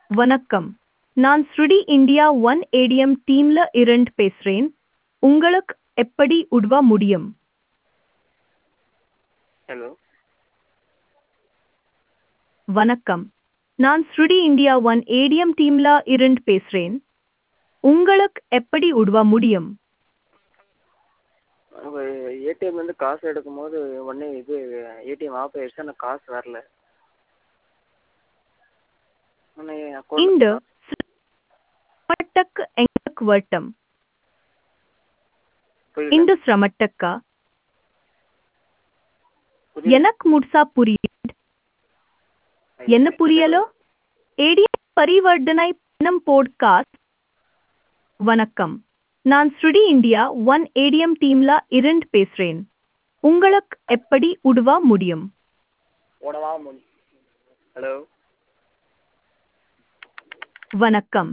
வணக்கம் நான் ஸ்ருடி இந்தியா ஒன் ஏடிஎம் டீம்ல இருந்து பேசுறேன் உங்களுக்கு எப்படி உதவ முடியும் ஹலோ வணக்கம் நான் ஸ்ருடி இந்தியா ஒன் ஏடிஎம் டீம்ல இருந்து பேசுறேன் உங்களுக்கு எப்படி உதவ முடியும் ஏடிஎம்லேருந்து காசு எடுக்கும்போது உடனே இது ஏடிஎம் ஆஃப் ஆயிடுச்சு ஆனால் காசு வரல உடனே அக்கௌண்ட் இந்த சிரமத்துக்கு எங்களுக்கு வருத்தம் இந்த சிரமத்துக்கு எனக்கு முழுசா புரியுது என்ன புரியலோ ஏடிஎம் பரிவர்த்தனை பணம் போட்காஸ்ட் வணக்கம் நான் ஸ்ருடி இந்தியா ஒன் ஏடிஎம் டீம்ல இருந்து பேசுறேன் உங்களுக்கு எப்படி உதவ முடியும் ஓடவா முடியும் ஹலோ வணக்கம்